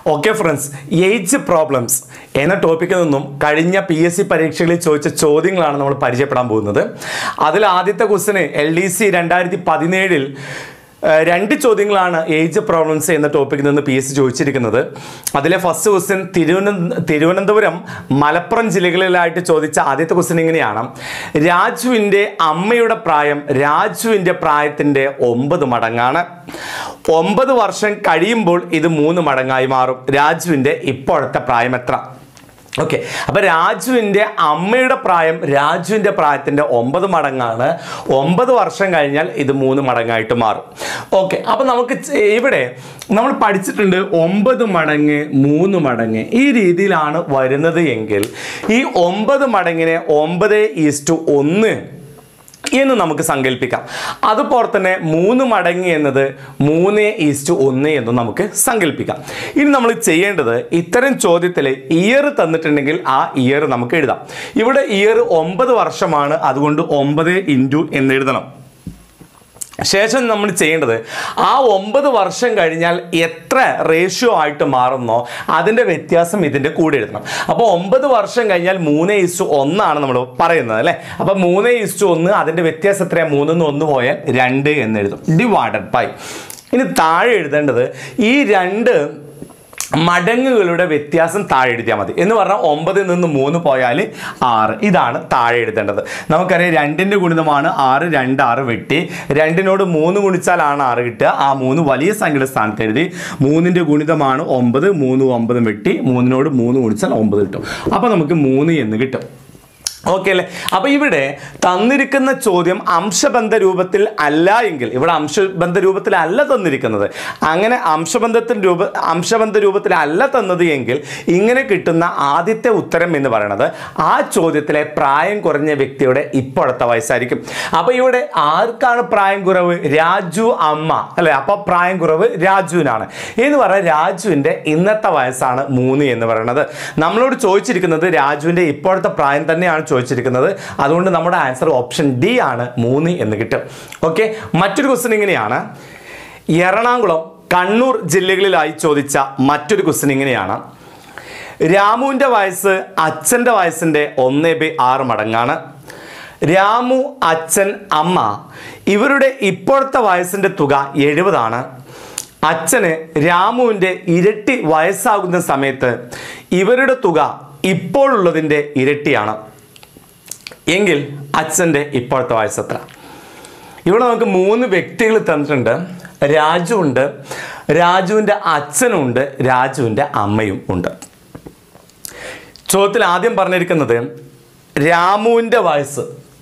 okay friends age problems എന്ന ടോപ്പിക്കിൽ നിന്നും കഴിഞ്ഞ പി എസ് സി പരീക്ഷകളിൽ ചോദിച്ച ചോദ്യങ്ങളാണ് നമ്മൾ പരിചയപ്പെടാൻ പോകുന്നത് അതിൽ ആദ്യത്തെ ക്വസ്റ്റിന് എൽ ഡി സി രണ്ടായിരത്തി പതിനേഴിൽ രണ്ട് ചോദ്യങ്ങളാണ് ഏജ് പ്രോബ്ലംസ് എന്ന ടോപ്പിക്കിൽ നിന്ന് പി എസ് സി ചോദിച്ചിരിക്കുന്നത് അതിലെ ഫസ്റ്റ് ക്വസ്റ്റ്യൻ തിരുവനന്ത തിരുവനന്തപുരം മലപ്പുറം ജില്ലകളിലായിട്ട് ചോദിച്ച ആദ്യത്തെ ക്വസ്റ്റ്യൻ ഇങ്ങനെയാണ് രാജുവിൻ്റെ അമ്മയുടെ പ്രായം രാജുവിൻ്റെ പ്രായത്തിൻ്റെ ഒമ്പത് മടങ്ങാണ് ഒമ്പത് വർഷം കഴിയുമ്പോൾ ഇത് മൂന്ന് മടങ്ങായി മാറും രാജുവിൻ്റെ ഇപ്പോഴത്തെ പ്രായം എത്ര ഓക്കെ അപ്പൊ രാജുവിൻ്റെ അമ്മയുടെ പ്രായം രാജുവിൻ്റെ പ്രായത്തിൻ്റെ ഒമ്പത് മടങ്ങാണ് ഒമ്പത് വർഷം കഴിഞ്ഞാൽ ഇത് മൂന്ന് മടങ്ങായിട്ട് മാറും ഓക്കെ അപ്പൊ നമുക്ക് ചെ- ഇവിടെ നമ്മൾ പഠിച്ചിട്ടുണ്ട് ഒമ്പത് മടങ്ങ് മൂന്ന് മടങ്ങ് ഈ രീതിയിലാണ് വരുന്നത് എങ്കിൽ ഈ ഒമ്പത് മടങ്ങിനെ ഒമ്പത് ഈസ്റ്റു ഒന്ന് എന്ന് നമുക്ക് സങ്കല്പിക്കാം അതുപോലെ തന്നെ മൂന്ന് മടങ്ങി എന്നത് മൂന്ന് ഈസ്റ്റ് ഒന്ന് എന്ന് നമുക്ക് സങ്കല്പിക്കാം ഇനി നമ്മൾ ചെയ്യേണ്ടത് ഇത്തരം ചോദ്യത്തിൽ ഇയർ തന്നിട്ടുണ്ടെങ്കിൽ ആ ഇയർ നമുക്ക് എഴുതാം ഇവിടെ ഇയർ ഒമ്പത് വർഷമാണ് അതുകൊണ്ട് ഒമ്പത് ഇൻറ്റു എന്ന് എഴുതണം ശേഷം നമ്മൾ ചെയ്യേണ്ടത് ആ ഒമ്പത് വർഷം കഴിഞ്ഞാൽ എത്ര റേഷ്യോ ആയിട്ട് മാറുന്നോ അതിൻ്റെ വ്യത്യാസം ഇതിൻ്റെ കൂടെ എഴുതണം അപ്പോൾ ഒമ്പത് വർഷം കഴിഞ്ഞാൽ മൂന്ന് ഇസ്റ്റു ഒന്നാണ് നമ്മൾ പറയുന്നത് അല്ലേ അപ്പോൾ മൂന്ന് ഇസ്റ്റു ഒന്ന് അതിൻ്റെ വ്യത്യാസം എത്രയാണ് മൂന്നിന്ന് ഒന്ന് പോയാൽ രണ്ട് എന്ന് എഴുതും ഡിവൈഡഡ് ബൈ ഇനി താഴെ എഴുതേണ്ടത് ഈ രണ്ട് മടങ്ങുകളുടെ വ്യത്യാസം താഴെ എഴുതിയാൽ മതി എന്ന് പറഞ്ഞാൽ ഒമ്പതിൽ നിന്ന് മൂന്ന് പോയാൽ ആറ് ഇതാണ് താഴെ എഴുതേണ്ടത് നമുക്കറിയാം രണ്ടിൻ്റെ ഗുണിതമാണ് ആറ് രണ്ട് ആറ് വെട്ടി രണ്ടിനോട് മൂന്ന് ഗുണിച്ചാലാണ് ആറ് കിട്ടുക ആ മൂന്ന് വലിയ സംഖ്യയുടെ സ്ഥാനത്ത് എഴുതി മൂന്നിൻ്റെ ഗുണിതമാണ് ഒമ്പത് മൂന്ന് ഒമ്പതും വെട്ടി മൂന്നിനോട് മൂന്ന് ഗുണിച്ചാൽ ഒമ്പത് കിട്ടും അപ്പോൾ നമുക്ക് മൂന്ന് എന്ന് കിട്ടും ഓക്കെ അല്ലേ അപ്പൊ ഇവിടെ തന്നിരിക്കുന്ന ചോദ്യം അംശബന്ധ രൂപത്തിൽ അല്ല എങ്കിൽ ഇവിടെ അംശബന്ധ രൂപത്തിലല്ല തന്നിരിക്കുന്നത് അങ്ങനെ അംശബന്ധത്തിൽ രൂപ അംശബന്ധ രൂപത്തിലല്ല തന്നത് എങ്കിൽ ഇങ്ങനെ കിട്ടുന്ന ആദ്യത്തെ ഉത്തരം എന്ന് പറയുന്നത് ആ ചോദ്യത്തിലെ പ്രായം കുറഞ്ഞ വ്യക്തിയുടെ ഇപ്പോഴത്തെ വയസ്സായിരിക്കും അപ്പൊ ഇവിടെ ആർക്കാണ് പ്രായം കുറവ് രാജു അമ്മ അല്ലെ അപ്പൊ പ്രായം കുറവ് രാജുവിനാണ് എന്ന് പറഞ്ഞാൽ രാജുവിന്റെ ഇന്നത്തെ വയസ്സാണ് മൂന്ന് എന്ന് പറയുന്നത് നമ്മളോട് ചോദിച്ചിരിക്കുന്നത് രാജുവിന്റെ ഇപ്പോഴത്തെ പ്രായം തന്നെയാണ് ചോദിച്ചിരിക്കുന്നത് അതുകൊണ്ട് നമ്മുടെ ആൻസർ ഓപ്ഷൻ ഡി ആണ് മൂന്ന് എന്ന് കിട്ടും ഓക്കെ മറ്റൊരു ക്വസ്റ്റ്യൻ ഇങ്ങനെയാണ് എറണാകുളം കണ്ണൂർ ജില്ലകളിലായി ചോദിച്ച മറ്റൊരു ക്വസ്റ്റ്യൻ ഇങ്ങനെയാണ് രാമുവിൻ്റെ വയസ്സ് അച്ഛൻ്റെ വയസ്സിൻ്റെ ഒന്നേ ബൈ ആറ് മടങ്ങാണ് രാമു അച്ഛൻ അമ്മ ഇവരുടെ ഇപ്പോഴത്തെ വയസ്സിൻ്റെ തുക എഴുപതാണ് അച്ഛന് രാമുവിൻ്റെ ഇരട്ടി വയസ്സാകുന്ന സമയത്ത് ഇവരുടെ തുക ഇപ്പോഴുള്ളതിൻ്റെ ഇരട്ടിയാണ് എങ്കിൽ അച്ഛൻ്റെ ഇപ്പോഴത്തെ വയസ്സ് എത്ര ഇവിടെ നമുക്ക് മൂന്ന് വ്യക്തികൾ തന്നിട്ടുണ്ട് രാജു ഉണ്ട് രാജുവിൻ്റെ അച്ഛനുണ്ട് രാജുവിൻ്റെ അമ്മയും ഉണ്ട് ചോദ്യത്തിൽ ആദ്യം പറഞ്ഞിരിക്കുന്നത് രാമുവിൻ്റെ വയസ്സ്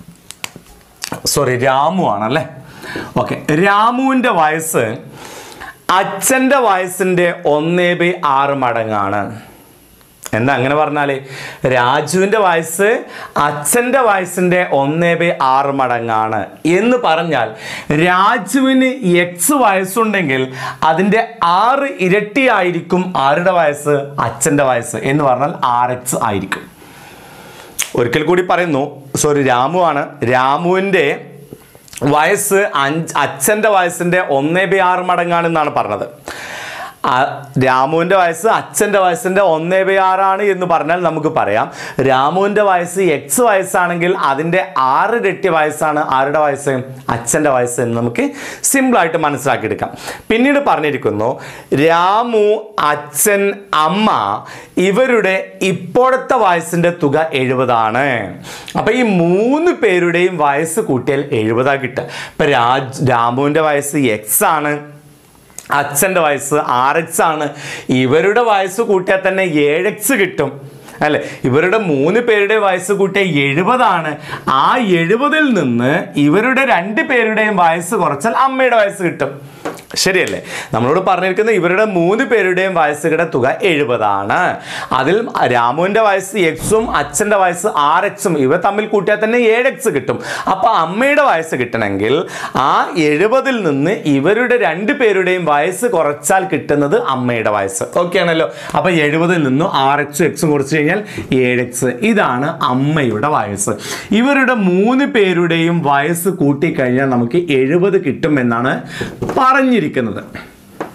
സോറി രാമു ആണല്ലേ ഓക്കെ രാമുവിൻ്റെ വയസ്സ് അച്ഛൻ്റെ വയസ്സിൻ്റെ ഒന്നേ ബൈ ആറ് മടങ്ങാണ് എന്താ അങ്ങനെ പറഞ്ഞാല് രാജുവിൻ്റെ വയസ്സ് അച്ഛൻ്റെ വയസ്സിൻ്റെ ഒന്നേ ബൈ ആറ് മടങ്ങാണ് എന്ന് പറഞ്ഞാൽ രാജുവിന് എക്സ് വയസ്സുണ്ടെങ്കിൽ അതിൻ്റെ ആറ് ഇരട്ടിയായിരിക്കും ആരുടെ വയസ്സ് അച്ഛൻ്റെ വയസ്സ് എന്ന് പറഞ്ഞാൽ ആർ എക്സ് ആയിരിക്കും ഒരിക്കൽ കൂടി പറയുന്നു സോറി രാമു ആണ് രാമുവിൻ്റെ വയസ്സ് അഞ്ച് അച്ഛൻ്റെ വയസ്സിൻ്റെ ഒന്നേ ബൈ ആറ് മടങ്ങാണെന്നാണ് പറഞ്ഞത് ആ, രാമുവിൻ്റെ വയസ്സ് അച്ഛൻ്റെ വയസ്സിൻ്റെ ഒന്നേ ബൈ ആറാണ് എന്ന് പറഞ്ഞാൽ നമുക്ക് പറയാം രാമുവിൻ്റെ വയസ്സ് എക്സ് വയസ്സാണെങ്കിൽ അതിൻ്റെ ആറ് ഇരട്ടി വയസ്സാണ് ആരുടെ വയസ്സ് അച്ഛൻ്റെ വയസ്സ് എന്ന് നമുക്ക് സിമ്പിളായിട്ട് മനസ്സിലാക്കിയെടുക്കാം പിന്നീട് പറഞ്ഞിരിക്കുന്നു രാമു അച്ഛൻ അമ്മ ഇവരുടെ ഇപ്പോഴത്തെ വയസ്സിൻ്റെ തുക എഴുപതാണ് അപ്പൊ ഈ മൂന്ന് പേരുടെയും വയസ്സ് കൂട്ടിയാൽ എഴുപതാ കിട്ടുക ഇപ്പൊ രാജ് രാമുവിൻ്റെ വയസ്സ് എക്സ് ആണ് അച്ഛൻ്റെ വയസ്സ് ആർ എക്സ് ആണ് ഇവരുടെ വയസ്സ് കൂട്ടിയാൽ തന്നെ ഏഴ് എക്സ് കിട്ടും അല്ലെ ഇവരുടെ മൂന്ന് പേരുടെ വയസ്സ് കൂട്ടിയ എഴുപതാണ് ആ എഴുപതിൽ നിന്ന് ഇവരുടെ രണ്ട് പേരുടെയും വയസ്സ് കുറച്ചാൽ അമ്മയുടെ വയസ്സ് കിട്ടും ശരിയല്ലേ നമ്മളോട് പറഞ്ഞിരിക്കുന്ന ഇവരുടെ മൂന്ന് പേരുടെയും വയസ്സുകളുടെ തുക എഴുപതാണ് അതിൽ രാമുവിന്റെ വയസ്സ് എക്സും അച്ഛന്റെ വയസ്സ് ആർ എക്സും ഇവ തമ്മിൽ കൂട്ടിയാൽ തന്നെ ഏഴ് എക്സ് കിട്ടും അപ്പൊ അമ്മയുടെ വയസ്സ് കിട്ടണമെങ്കിൽ ആ എഴുപതിൽ നിന്ന് ഇവരുടെ രണ്ട് പേരുടെയും വയസ്സ് കുറച്ചാൽ കിട്ടുന്നത് അമ്മയുടെ വയസ്സ് ഓക്കെ ആണല്ലോ അപ്പൊ എഴുപതിൽ നിന്ന് ആർ എക്സും എക്സും കുറച്ച് കഴിഞ്ഞാൽ ഏഴ് എക്സ് ഇതാണ് അമ്മയുടെ വയസ്സ് ഇവരുടെ മൂന്ന് പേരുടെയും വയസ്സ് കൂട്ടിക്കഴിഞ്ഞാൽ നമുക്ക് എഴുപത് കിട്ടും എന്നാണ് പറഞ്ഞിരിക്കുന്നത്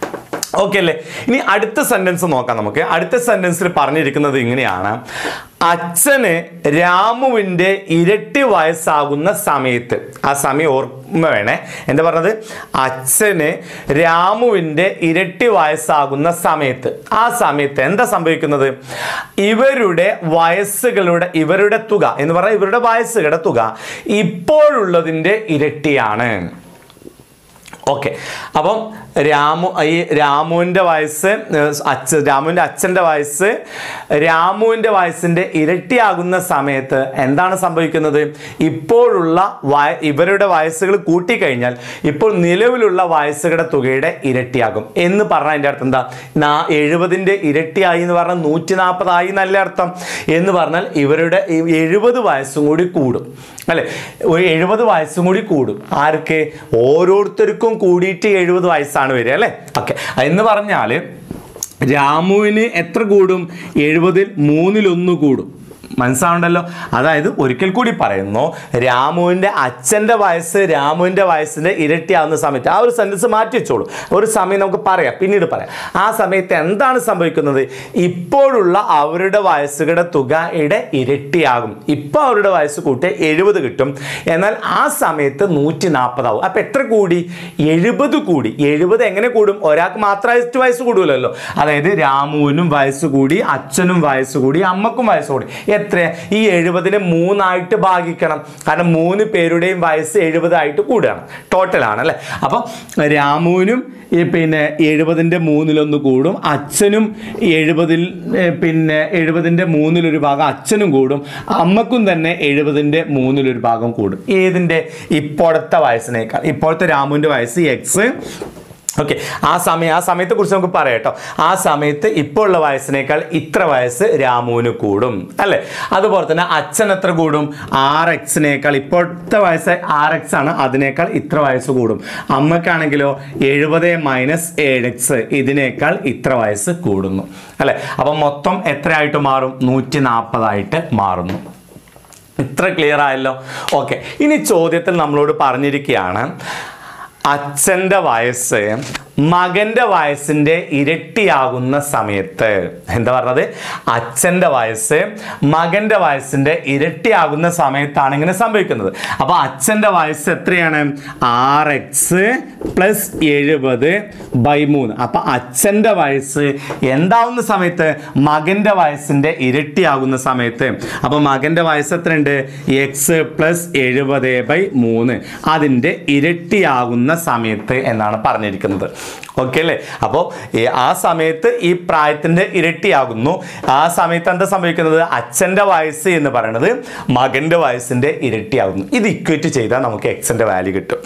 ഓക്കെ അല്ലേ ഇനി അടുത്ത സെന്റൻസ് നോക്കാം നമുക്ക് അടുത്ത സെന്റൻസിൽ പറഞ്ഞിരിക്കുന്നത് ഇങ്ങനെയാണ് അച്ഛന് രാമുവിൻ്റെ ഇരട്ടി വയസ്സാകുന്ന സമയത്ത് ആ സമയം ഓർമ്മ വേണേ എന്താ പറഞ്ഞത് അച്ഛന് രാമുവിൻ്റെ ഇരട്ടി വയസ്സാകുന്ന സമയത്ത് ആ സമയത്ത് എന്താ സംഭവിക്കുന്നത് ഇവരുടെ വയസ്സുകളുടെ ഇവരുടെ തുക എന്ന് പറഞ്ഞാൽ ഇവരുടെ വയസ്സുകളുടെ തുക ഇപ്പോഴുള്ളതിൻ്റെ ഇരട്ടിയാണ് ഓക്കെ അപ്പം രാമു ഈ രാമുവിൻ്റെ വയസ്സ് അച്ഛ രാമുവിൻ്റെ അച്ഛൻ്റെ വയസ്സ് രാമുവിൻ്റെ വയസ്സിൻ്റെ ഇരട്ടിയാകുന്ന സമയത്ത് എന്താണ് സംഭവിക്കുന്നത് ഇപ്പോഴുള്ള വയ ഇവരുടെ വയസ്സുകൾ കൂട്ടിക്കഴിഞ്ഞാൽ ഇപ്പോൾ നിലവിലുള്ള വയസ്സുകളുടെ തുകയുടെ ഇരട്ടിയാകും എന്ന് പറഞ്ഞാൽ അതിൻ്റെ അർത്ഥം എന്താ നാ എഴുപതിൻ്റെ ഇരട്ടിയായി എന്ന് പറഞ്ഞാൽ നൂറ്റി നാൽപ്പതായി നല്ല അർത്ഥം എന്ന് പറഞ്ഞാൽ ഇവരുടെ ഈ എഴുപത് വയസ്സും കൂടി കൂടും അല്ലെ ഒരു എഴുപത് വയസ്സും കൂടി കൂടും ആർക്ക് ഓരോരുത്തർക്കും കൂടിയിട്ട് എഴുപത് വയസ്സാണ് വരിക അല്ലേ ഓക്കെ എന്ന് പറഞ്ഞാൽ രാമുവിന് എത്ര കൂടും എഴുപതിൽ മൂന്നിലൊന്ന് കൂടും മനസ്സിലാവുണ്ടല്ലോ അതായത് ഒരിക്കൽ കൂടി പറയുന്നു രാമുവിൻ്റെ അച്ഛൻ്റെ വയസ്സ് രാമുവിൻ്റെ വയസ്സിൻ്റെ ഇരട്ടിയാവുന്ന സമയത്ത് ആ ഒരു സെൻറ്റൻസ് മാറ്റി വെച്ചോളൂ ഒരു സമയം നമുക്ക് പറയാം പിന്നീട് പറയാം ആ സമയത്ത് എന്താണ് സംഭവിക്കുന്നത് ഇപ്പോഴുള്ള അവരുടെ വയസ്സുകളുടെ തുകയുടെ ഇരട്ടിയാകും ഇപ്പോൾ അവരുടെ വയസ്സ് കൂട്ടി എഴുപത് കിട്ടും എന്നാൽ ആ സമയത്ത് നൂറ്റി നാൽപ്പതാവും അപ്പം എത്ര കൂടി എഴുപത് കൂടി എഴുപത് എങ്ങനെ കൂടും ഒരാൾക്ക് മാത്രമായിട്ട് വയസ്സ് കൂടുമല്ലോ അതായത് രാമുവിനും വയസ്സ് കൂടി അച്ഛനും വയസ്സ് കൂടി അമ്മക്കും വയസ്സ് കൂടി എത്ര ഈ എഴുപതിനെ മൂന്നായിട്ട് ഭാഗിക്കണം കാരണം മൂന്ന് പേരുടെയും വയസ്സ് എഴുപതായിട്ട് കൂടുകയാണ് ടോട്ടലാണ് അല്ലേ അപ്പം രാമുവിനും ഈ പിന്നെ എഴുപതിൻ്റെ മൂന്നിലൊന്ന് കൂടും അച്ഛനും എഴുപതിൽ ഏ, പിന്നെ എഴുപതിൻ്റെ മൂന്നിലൊരു ഭാഗം അച്ഛനും കൂടും അമ്മക്കും തന്നെ എഴുപതിൻ്റെ മൂന്നിലൊരു ഭാഗം കൂടും ഏതിൻ്റെ ഇപ്പോഴത്തെ വയസ്സിനേക്കാൾ ഇപ്പോഴത്തെ രാമുവിൻ്റെ വയസ്സ് എക്സ് ഓക്കെ ആ സമയം ആ സമയത്തെ കുറിച്ച് നമുക്ക് പറയാം കേട്ടോ ആ സമയത്ത് ഇപ്പോൾ ഉള്ള വയസ്സിനേക്കാൾ ഇത്ര വയസ്സ് രാമുവിന് കൂടും അല്ലേ അതുപോലെ തന്നെ അച്ഛൻ എത്ര കൂടും ആർ എക്സിനേക്കാൾ ഇപ്പോഴത്തെ വയസ്സ് ആർ എക്സ് ആണ് അതിനേക്കാൾ ഇത്ര വയസ്സ് കൂടും അമ്മക്കാണെങ്കിലോ എഴുപത് മൈനസ് ഏഴ് എക്സ് ഇതിനേക്കാൾ ഇത്ര വയസ്സ് കൂടുന്നു അല്ലേ അപ്പം മൊത്തം എത്രയായിട്ട് മാറും നൂറ്റി നാൽപ്പതായിട്ട് മാറുന്നു ഇത്ര ക്ലിയർ ആയല്ലോ ഓക്കെ ഇനി ചോദ്യത്തിൽ നമ്മളോട് പറഞ്ഞിരിക്കുകയാണ് അച്ഛൻ്റെ വയസ്സ് മകൻ്റെ വയസ്സിൻ്റെ ഇരട്ടിയാകുന്ന സമയത്ത് എന്താ പറഞ്ഞത് അച്ഛൻ്റെ വയസ്സ് മകൻ്റെ വയസ്സിൻ്റെ ഇരട്ടിയാകുന്ന സമയത്താണ് ഇങ്ങനെ സംഭവിക്കുന്നത് അപ്പോൾ അച്ഛൻ്റെ വയസ്സ് എത്രയാണ് ആർ എക്സ് പ്ലസ് എഴുപത് ബൈ മൂന്ന് അപ്പോൾ അച്ഛൻ്റെ വയസ്സ് എന്താവുന്ന സമയത്ത് മകൻ്റെ വയസ്സിൻ്റെ ഇരട്ടിയാകുന്ന സമയത്ത് അപ്പോൾ മകൻ്റെ വയസ്സ് എത്രയുണ്ട് എക്സ് പ്ലസ് എഴുപത് ബൈ മൂന്ന് അതിൻ്റെ ഇരട്ടിയാകുന്ന സമയത്ത് എന്നാണ് പറഞ്ഞിരിക്കുന്നത് ഓക്കെ അല്ലേ അപ്പോൾ ആ സമയത്ത് ഈ പ്രായത്തിൻ്റെ ഇരട്ടിയാകുന്നു ആ സമയത്ത് എന്താ സംഭവിക്കുന്നത് അച്ഛൻ്റെ വയസ്സ് എന്ന് പറയുന്നത് മകൻ്റെ വയസ്സിൻ്റെ ഇരട്ടിയാകുന്നു ഇത് ഇക്വേറ്റ് ചെയ്താൽ നമുക്ക് എക്സിൻ്റെ വാല്യൂ കിട്ടും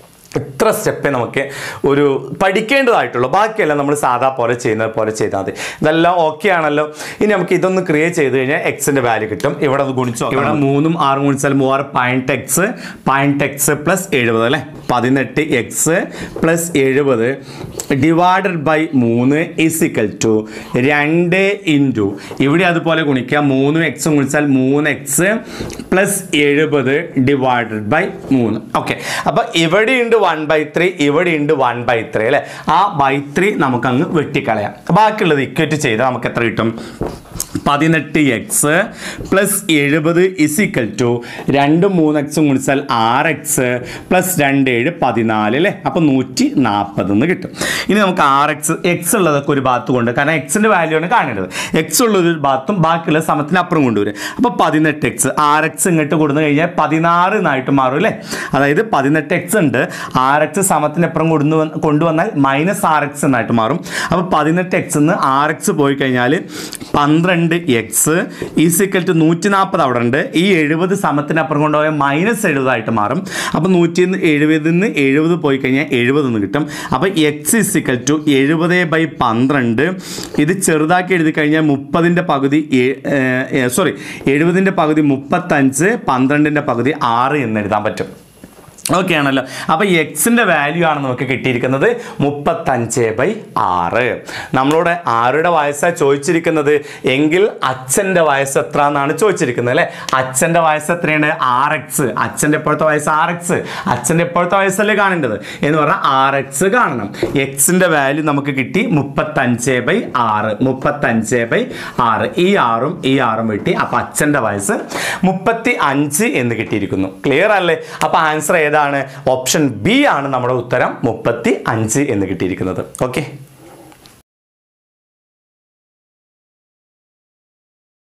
ഇത്ര സ്റ്റെപ്പേ നമുക്ക് ഒരു പഠിക്കേണ്ടതായിട്ടുള്ളൂ ബാക്കിയെല്ലാം നമ്മൾ സാധാ പോലെ ചെയ്യുന്നത് പോലെ ചെയ്താൽ മതി ഇതെല്ലാം ഓക്കെ ആണല്ലോ ഇനി നമുക്ക് ഇതൊന്ന് ക്രിയേറ്റ് ചെയ്ത് കഴിഞ്ഞാൽ എക്സിന്റെ വാല്യൂ കിട്ടും ഇവിടെ അത് ഗുണിച്ചോ ഇവിടെ മൂന്നും ആറും ഗുണിച്ചാൽ മൂവാറ് point x point x plus എഴുപത് അല്ലേ പതിനെട്ട് എക്സ് പ്ലസ് എഴുപത് ഡിവൈഡഡ് ബൈ മൂന്ന് ഇസിക്കൽ ടു രണ്ട് ഇൻറ്റു ഇവിടെ അതുപോലെ ഗുണിക്കുക മൂന്നും എക്സും ഗുണിച്ചാൽ മൂന്ന് എക്സ് പ്ലസ് എഴുപത് ഡിവൈഡഡ് ബൈ മൂന്ന് ഓക്കെ അപ്പോൾ ഇവിടെയുണ്ട് വൺ ബൈ ത്രീ ഇവിടെയുണ്ട് വൺ ബൈ ത്രീ അല്ലേ ആ ബൈ ത്രീ നമുക്ക് അങ്ങ് വെട്ടിക്കളയാം ബാക്കിയുള്ളത് ഇക്വേറ്റ് ചെയ്താൽ നമുക്ക് എത്ര കിട്ടും പതിനെട്ട് എക്സ് പ്ലസ് എഴുപത് ഇസിക്കൽ ടു രണ്ടും മൂന്ന് എക്സും ഗുണിച്ചാൽ ആറ് എക്സ് പ്ലസ് രണ്ട് ഏഴ് പതിനാല് അല്ലേ അപ്പോൾ നൂറ്റി നാൽപ്പത് എന്ന് കിട്ടും ഇനി നമുക്ക് ആർ എക്സ് എക്സ് ഉള്ളതൊക്കെ ഒരു ഭാഗത്ത് കൊണ്ട് കാരണം എക്സിൻ്റെ വാല്യൂ ആണ് കാണേണ്ടത് എക്സ് ഉള്ള ഒരു ഭാഗത്തും ബാക്കിയുള്ള സമത്തിന് അപ്പുറം കൊണ്ടുവരും അപ്പോൾ പതിനെട്ട് എക്സ് ആർ എക്സ് ഇങ്ങോട്ട് കൊടുത്തു കഴിഞ്ഞാൽ പതിനാറ് എന്നായിട്ട് മാറും അല്ലേ അതായത് പതിനെട്ട് എക്സ് ഉണ്ട് ആർ എക്സ് സമത്തിനപ്പുറം കൊണ്ടു കൊണ്ടുവന്നാൽ മൈനസ് ആർ എക്സ് എന്നായിട്ട് മാറും അപ്പോൾ പതിനെട്ട് എക്സ് നിന്ന് ആർ എക്സ് പോയി കഴിഞ്ഞാൽ പന്ത്രണ്ട് എക്സ് ഈസിക്കൽ ടു നൂറ്റി നാൽപ്പത് അവിടെ ഉണ്ട് ഈ എഴുപത് സമത്തിനപ്പുറം കൊണ്ടുപോയാൽ മൈനസ് എഴുപതായിട്ട് മാറും അപ്പോൾ നൂറ്റി എഴുപതിൽ നിന്ന് എഴുപത് പോയി കഴിഞ്ഞാൽ എഴുപത് എന്ന് കിട്ടും അപ്പോൾ എക്സ് ഇസിക്കൽ ടു എഴുപത് ബൈ പന്ത്രണ്ട് ഇത് ചെറുതാക്കി എഴുതി കഴിഞ്ഞാൽ മുപ്പതിൻ്റെ പകുതി സോറി എഴുപതിൻ്റെ പകുതി മുപ്പത്തഞ്ച് പന്ത്രണ്ടിൻ്റെ പകുതി ആറ് എന്ന് എഴുതാൻ പറ്റും ഓക്കെ ആണല്ലോ അപ്പോൾ എക്സിൻ്റെ വാല്യൂ ആണ് നമുക്ക് കിട്ടിയിരിക്കുന്നത് മുപ്പത്തഞ്ച് ബൈ ആറ് നമ്മളോട് ആരുടെ വയസ്സാണ് ചോദിച്ചിരിക്കുന്നത് എങ്കിൽ അച്ഛൻ്റെ വയസ്സ് എത്ര എന്നാണ് ചോദിച്ചിരിക്കുന്നത് അല്ലേ അച്ഛൻ്റെ വയസ്സ് എത്രയാണ് ആർ എക്സ് അച്ഛൻ്റെ ഇപ്പോഴത്തെ വയസ്സ് ആർ എക്സ് അച്ഛൻ്റെ ഇപ്പോഴത്തെ വയസ്സല്ലേ കാണേണ്ടത് എന്ന് പറഞ്ഞാൽ ആർ എക്സ് കാണണം എക്സിൻ്റെ വാല്യൂ നമുക്ക് കിട്ടി മുപ്പത്തഞ്ച് ബൈ ആറ് മുപ്പത്തഞ്ച് ബൈ ആറ് ഈ ആറും ഈ ആറും കിട്ടി അപ്പോൾ അച്ഛൻ്റെ വയസ്സ് മുപ്പത്തി അഞ്ച് എന്ന് കിട്ടിയിരിക്കുന്നു ക്ലിയർ അല്ലേ അപ്പോൾ ആൻസർ ഏതാണ് ഓപ്ഷൻ ബി ആണ് നമ്മുടെ ഉത്തരം മുപ്പത്തി അഞ്ച് എന്ന് കിട്ടിയിരിക്കുന്നത് ഓക്കെ